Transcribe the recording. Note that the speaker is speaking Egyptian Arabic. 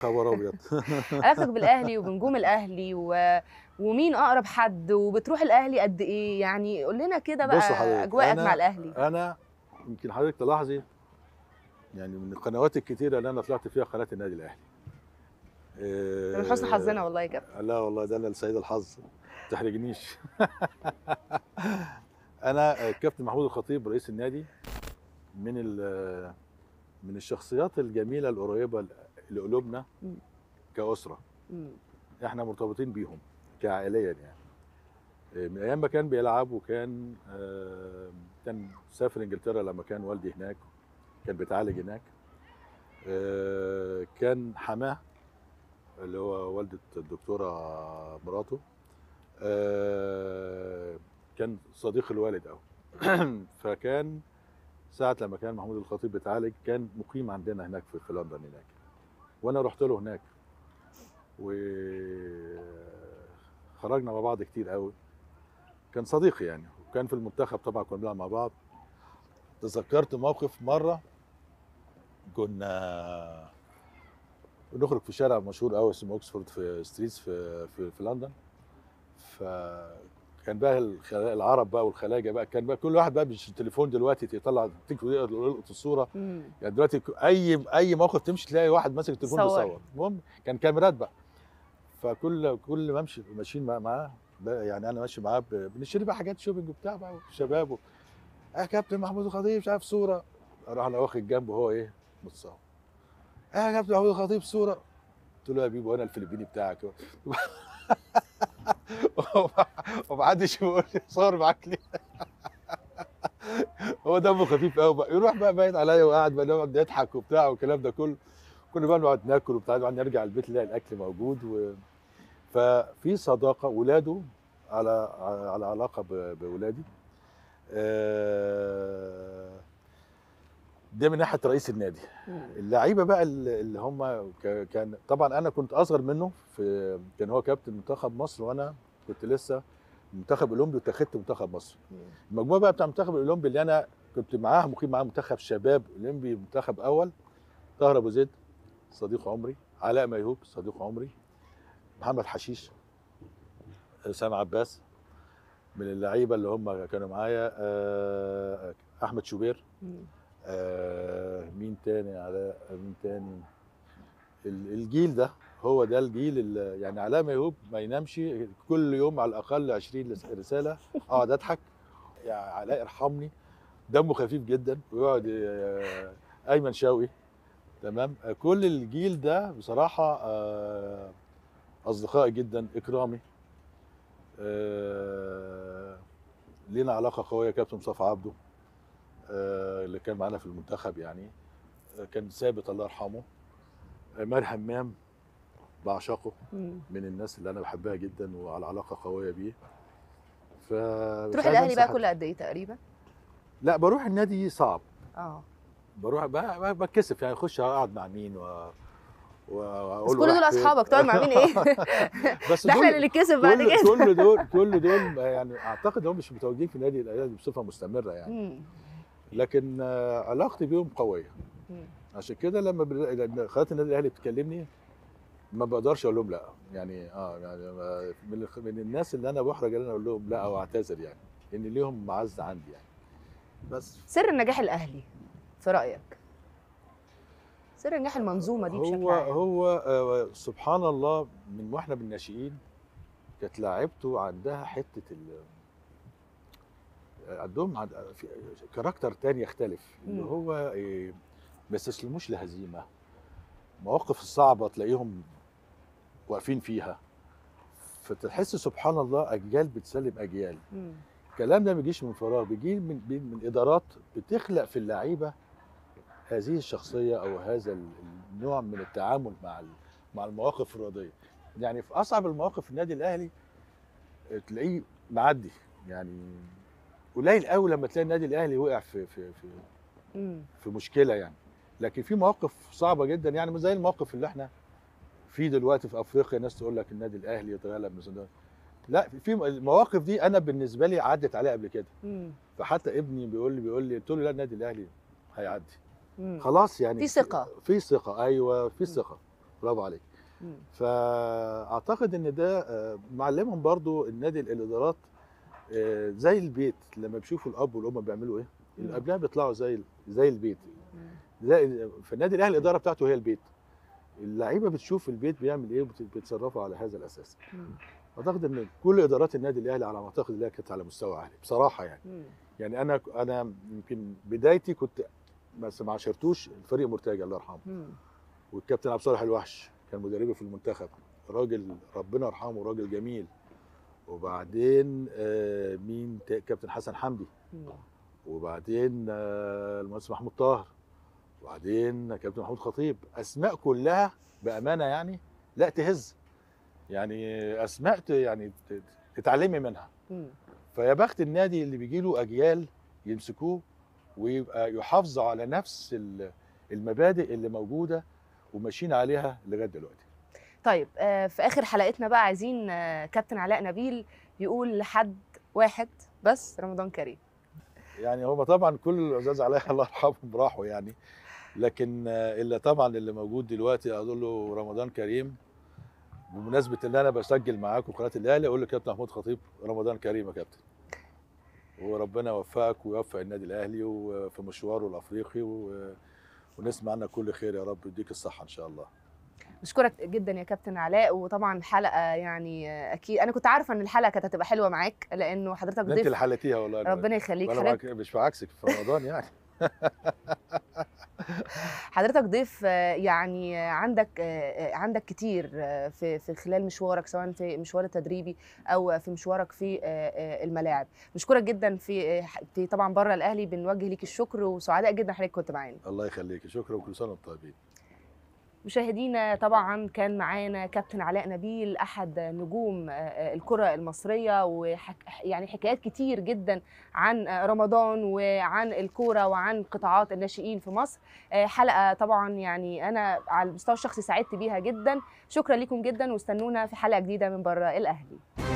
خبر ابيض علاقتك بالاهلي وبنجوم الاهلي و... ومين اقرب حد وبتروح الاهلي قد ايه يعني قول لنا كده بقى بص حضرتك، اجواءك أنا- مع الاهلي انا يمكن حضرتك تلاحظي يعني من القنوات الكتيره اللي انا طلعت فيها قناه النادي الاهلي من حسن حظنا والله يا كابتن لا والله ده انا لسعيد الحظ ما تحرجنيش انا الكابتن محمود الخطيب رئيس النادي من ال- من الشخصيات الجميله القريبه لقلوبنا مم. كاسره مم. احنا مرتبطين بيهم كعائليا يعني إيه، من ايام ما كان بيلعب وكان آه، كان سافر انجلترا لما كان والدي هناك كان بيتعالج هناك آه، كان حماه اللي هو والدة الدكتورة مراته آه، كان صديق الوالد أوي فكان ساعة لما كان محمود الخطيب بيتعالج كان مقيم عندنا هناك في, في لندن هناك وأنا رحت له هناك وخرجنا مع بعض كتير قوي كان صديقي يعني وكان في المنتخب طبعا كنا بنلعب مع بعض تذكرت موقف مرة كنا بنخرج في شارع مشهور قوي اسمه اوكسفورد في ستريتس في في, في لندن فكان بقى الخلا- العرب بقى والخلاجه بقى كان بقى كل واحد بقى مش التليفون دلوقتي يطلع تكتب يلقط الصوره مم. يعني دلوقتي ك- اي اي موقف تمشي تلاقي واحد ماسك التليفون صور. بيصور المهم كان كاميرات بقى فكل كل ما امشي ماشيين مع- معاه بقى يعني انا ماشي معاه ب- بنشتري بقى حاجات شوبينج وبتاع بقى والشباب و... اه كابتن محمود الخطيب مش عارف صوره اروح انا واخد جنبه هو ايه متصور اه يا كابتن محمود الخطيب صوره قلت له يا بيبو انا الفلبيني بتاعك ومحدش يقول لي صور معاك ليه هو دمه خفيف قوي بقى يروح بقى باين عليا وقاعد بقى نقعد نضحك وبتاع والكلام ده كله كنا بقى نقعد ناكل وبتاع نقعد نرجع البيت نلاقي الاكل موجود و... ففي صداقه ولاده على على علاقه ب- بولادي آه، ده من ناحيه رئيس النادي مم. اللعيبه بقى اللي اللي هم ك- كان طبعا انا كنت اصغر منه في كان هو كابتن منتخب مصر وانا كنت لسه منتخب اولمبي واتخذت منتخب مصر المجموعه بقى بتاع المنتخب الاولمبي اللي انا كنت معاه مقيم معاه منتخب شباب اولمبي منتخب اول طاهر ابو زيد صديق عمري علاء ميهوب صديق عمري محمد حشيش اسامه عباس من اللعيبه اللي هم كانوا معايا آه، احمد شوبير مم. آه مين تاني علاء مين تاني ال- الجيل ده هو ده الجيل اللي يعني علاء ميهوب ما ينامش كل يوم على الاقل 20 لس- رساله اقعد اضحك يا علاء ارحمني دمه خفيف جدا ويقعد آه، ايمن شوقي تمام آه، كل الجيل ده بصراحه آه، اصدقائي جدا اكرامي آه، لينا علاقه قويه كابتن مصطفى عبده آه، اللي كان معانا في المنتخب يعني آه، كان ثابت الله يرحمه آه، ماهر همام بعشقه مم. من الناس اللي انا بحبها جدا وعلى علاقه قويه بيه ف تروح الاهلي بقى كل قد ايه تقريبا لا بروح النادي صعب اه بروح ب- ب- بتكسف يعني اخش اقعد مع مين و و- واقول بس له كل رايح دول فين. اصحابك تقعد مع مين ايه بس ده احنا دول اللي نتكسف بعد كل كده كل دول كل دول يعني اعتقد هم مش متواجدين في النادي الاهلي بصفه مستمره يعني مم. لكن آه، علاقتي بيهم قويه مم. عشان كده لما بن- لما قناه النادي الاهلي بتكلمني ما بقدرش اقول لهم لا يعني اه يعني ما- من الخ- من الناس اللي انا بحرج ان انا اقول لهم لا او اعتذر يعني ان ليهم معزه عندي يعني بس سر النجاح الاهلي في رايك سر نجاح المنظومه دي بشكل هو عام هو آه سبحان الله من واحنا بالناشئين كانت لاعيبته عندها حته ال عندهم عند في كاركتر تاني يختلف اللي مم. هو آه، ما يستسلموش لهزيمه مواقف الصعبه تلاقيهم واقفين فيها فتحس سبحان الله اجيال بتسلم اجيال مم. الكلام ده ما بيجيش من فراغ بيجي من من ادارات بتخلق في اللعيبه هذه الشخصيه او هذا ال- النوع من التعامل مع ال- مع المواقف الرياضيه يعني في اصعب المواقف في النادي الاهلي تلاقيه معدي يعني قليل قوي لما تلاقي النادي الاهلي وقع في في في مم. في مشكله يعني لكن في مواقف صعبه جدا يعني مش زي الموقف اللي احنا فيه دلوقتي في افريقيا ناس تقول لك النادي الاهلي يتغلب من صندوق لا في المواقف دي انا بالنسبه لي عدت عليها قبل كده مم. فحتى ابني بيقول لي بيقول لي قلت له لا النادي الاهلي هيعدي مم. خلاص يعني في ثقة. في ثقه ايوه في ثقه برافو عليك مم. فاعتقد ان ده آه، معلمهم برضو النادي الادارات آه، زي البيت لما بيشوفوا الاب والام بيعملوا ايه مم. الابناء بيطلعوا زي ال- زي البيت مم. زي في النادي الاهلي الاداره بتاعته هي البيت اللعيبه بتشوف البيت بيعمل ايه وبت- بيتصرفوا على هذا الاساس مم. اعتقد ان كل ادارات النادي الاهلي على ما اعتقد انها كانت على مستوى عالي بصراحه يعني مم. يعني انا انا يمكن بدايتي كنت بس ما عاشرتوش الفريق مرتجى الله يرحمه مم. والكابتن عبد الصالح الوحش كان مدربي في المنتخب راجل ربنا يرحمه راجل جميل وبعدين آه، مين تا- كابتن حسن حمدي مم. وبعدين آه، المهندس محمود طاهر وبعدين كابتن محمود خطيب اسماء كلها بامانه يعني لا تهز يعني اسماء ت- يعني ت- تتعلمي منها مم. فيا بخت النادي اللي بيجي له اجيال يمسكوه ويبقى يحافظوا على نفس ال- المبادئ اللي موجوده وماشيين عليها لغايه دلوقتي طيب آه، في اخر حلقتنا بقى عايزين آه، كابتن علاء نبيل يقول لحد واحد بس رمضان كريم يعني هم طبعا كل العزاز عليها الله يرحمهم راحوا يعني لكن آه، الا طبعا اللي موجود دلوقتي اقول له رمضان كريم بمناسبه ان انا بسجل معاكم قناه الاهلي اقول لكابتن محمود خطيب رمضان كريم يا كابتن وربنا يوفقك ويوفق النادي الاهلي وفي مشواره الافريقي و... ونسمع عنك كل خير يا رب يديك الصحه ان شاء الله بشكرك جدا يا كابتن علاء وطبعا الحلقه يعني آه، اكيد انا كنت عارفه ان الحلقه كانت هتبقى حلوه معاك لانه حضرتك ده انت ضيف اللي حلتيها والله ربنا يخليك انا حضرتك معاك- مش بعكسك في رمضان يعني حضرتك ضيف آه، يعني آه، عندك آه، آه، عندك كتير آه، في في خلال مشوارك سواء في مشوار التدريبي او في مشوارك في آه، آه، الملاعب بشكرك جدا في آه، في طبعا بره الاهلي بنوجه ليك الشكر وسعداء جدا حضرتك كنت معانا الله يخليك شكرا وكل سنه وانتم طيبين مشاهدينا طبعا كان معانا كابتن علاء نبيل احد نجوم آه، آه، الكره المصريه وحك يعني حكايات كتير جدا عن آه، رمضان وعن الكوره وعن قطاعات الناشئين في مصر آه، حلقه طبعا يعني انا على المستوى الشخصي سعدت بيها جدا شكرا لكم جدا واستنونا في حلقه جديده من بره الاهلي